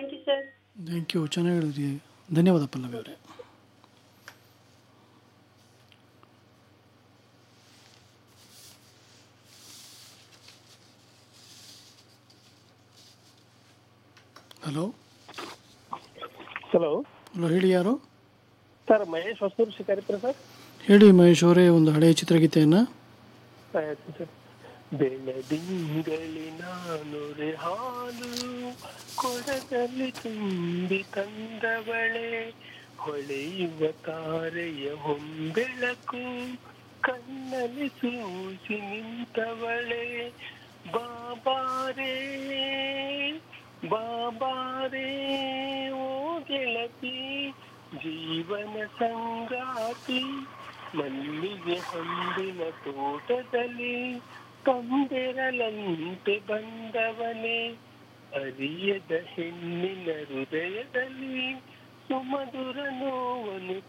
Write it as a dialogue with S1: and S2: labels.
S1: thank you sir
S2: thank you ಚೆನ್ನಾಗಿ ಹೇಳಿದ್ರಿ ಧನ್ಯವಾದ ಪಲ್ಲವಿ ಅವರೇ ಹಲೋ
S3: ಹಲೋ
S2: ಹಲೋ ಹೇಳಿ ಯಾರು
S3: ಸರ್ ಮಹೇಶ್ ಹೊಸೂರು ಶಿಕಾರಿಪುರ ಸರ್
S2: ಹೇಳಿ ಮಹೇಶ್ ಅವರೇ ಒಂದು ಹಳೆಯ ಚಿತ್ರಗೀತೆಯನ್ನು
S3: ಆಯ್ತು ಸರ್ ಬೆಳದಿಂಗಳಿ ನಾನುರೆ ಹಾಲು ಕೊಡದಲ್ಲಿ ತುಂಬಿ ತಂದವಳೆ ಹೊಳೆಯುವ ತಾರೆಯ ಹೊಂಬೆಳಕು ಕಣ್ಣಲ್ಲಿ ಸೂಸಿ ನಿಂತವಳೆ ಬಾಬಾರೇ ಬಾಬಾರೇ ಓ ಗೆಳತಿ ಜೀವನ ಸಂಗಾತಿ ಮಲ್ಲಿಗೆ ಹಂದಿನ ತೋಟದಲ್ಲಿ ತಂದೆರಲಂತೆ ಬಂದವನೇ ಅರಿಯದ ಹೆಣ್ಣಿನ ಹೃದಯದಲ್ಲಿ ಸುಮಧುರ ನೋವನ್ನು